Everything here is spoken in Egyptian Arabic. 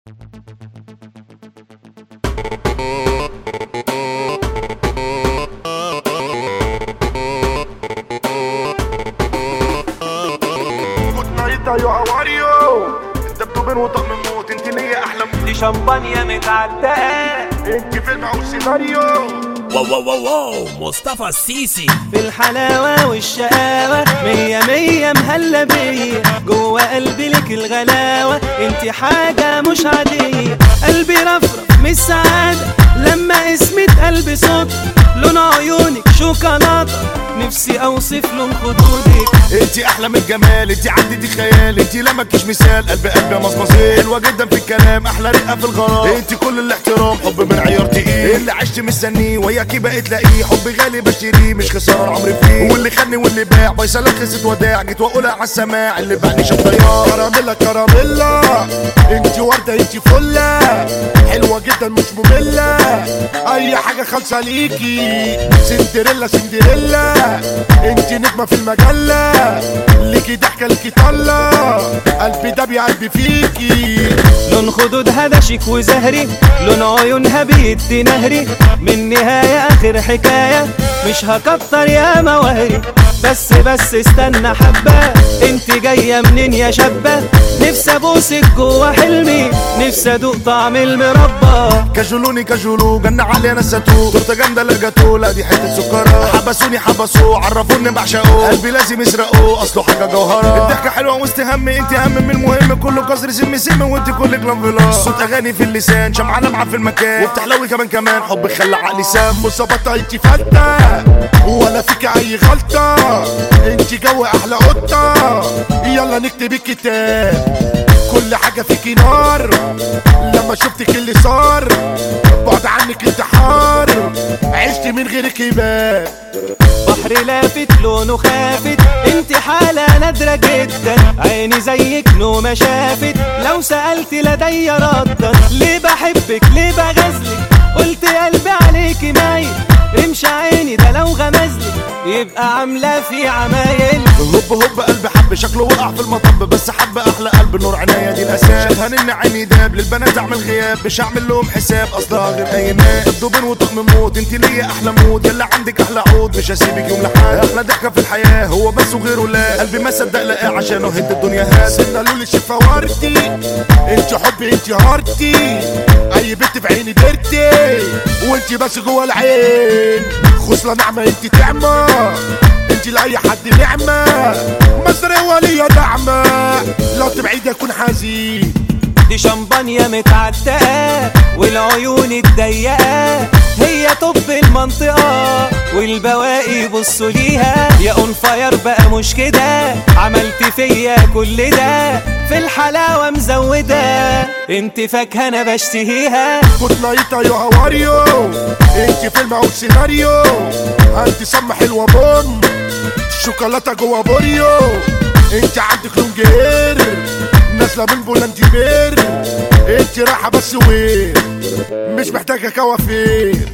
جود نايت ايو هاو ار يو انت بتوبن وطقم موت انت ليا احلى موت دي شمبانيا متعدقة انت فيلم او سيناريو واو واو واو واو مصطفى السيسي بالحلاوة والشقاوة مية مية مهلا بيا جوه قلبي لك الغلاوة انت حاجة مش عادية قلبي رفرف من السعادة لما اسمي قلبي صوت لون عيونك شوكولاتة نفسي اوصف لون خدودك انت احلى من الجمال انت عندي دي خيال انت لا مالكيش مثال قلب قلب يا مصمصين حلوه جدا في الكلام احلى رقه في الغرام انت كل الاحترام حب من عيار تقيل اللي عشت مستنيه وياكي بقيت لاقيه حب غالي بشتريه مش خساره عمري فيه واللي خدني واللي باع فيصلك خسة وداع جيت واقولها على السماع اللي باعني شاف ضياع كراميلا كراميلا انت ورده انت فله حلوه جدا مش ممله اي حاجه خالصه ليكي سندريلا سندريلا انت نجمه في المجله ليكي ضحكه ليكي طله قلبي ده بيعبي فيكي لون خدودها ده شيك وزهري لون عيونها بيدي نهري من نهاية آخر حكاية مش هكتر يا مواهري بس بس استنى حبة انت جاية منين يا شابة نفسي ابوسك جوا حلمي نفسي ادوق طعم المربى كجولوني كجولو جنة علي انا ساتو تورته جامده لا جاتو لا دي حته سكره حبسوني حبسوه عرفوني بعشقه قلبي لازم يسرقوه اصله حاجه جوهره الضحكه حلوه وسط هم انت هم من المهم كله كسر سم سم وانت كلك لمبلا صوت اغاني في اللسان شمعة لمعة في المكان وبتحلوي كمان كمان حبك خلى عقلي سام مصابطه انت فلتة ولا فيك اي غلطه انت جو احلى قطه يلا نكتب الكتاب كل حاجة فيكي نار لما شفتك اللي صار بعد عنك انتحار عشت من غيرك يبان بحر لافت لونه خافت انت حالة نادرة جدا عيني زيك نومة شافت لو سألت لدي ردا ليه بحبك ليه بغزلك قلت قلبي عليكي مايل رمش عيني ده لو غمزلك يبقى عاملة في عمايل هوب هوب قلبي حب شكله وقع في المطب بس حب احلى قلب نور عناية دي الاساس شافها ان عيني داب للبنات اعمل غياب مش هعمل لهم حساب اصلها غير اي ناس دوبن وطقم موت انت ليا احلى موت يلا عندك احلى عود مش هسيبك يوم لحد احلى ضحكه في الحياه هو بس وغيره لا قلبي ما صدق لقاه عشانه هد الدنيا هات سنة لولي شفا وردي انت حبي انت هارتي اي بنت في عيني ديرتي وانت بس جوه العين خصلة نعمة انت تعمى انت لاي حد نعمة مصر وليا دعمة لو تبعيد اكون حزين دي شمبانيا متعتقة والعيون الضيقة هي طب المنطقة والبواقي بصوا ليها يا اون فاير بقى مش كده عملت فيا كل ده في الحلاوة مزودة انت فاكهة انا بشتهيها جود نايت ايو هاو ار يو انت فيلم او سيناريو انت سم حلوة بوم شوكولاتة جوا بوريو انت عندك لون جير نازلة من بولندي بير انت رايحة بس وين مش محتاجة كوافير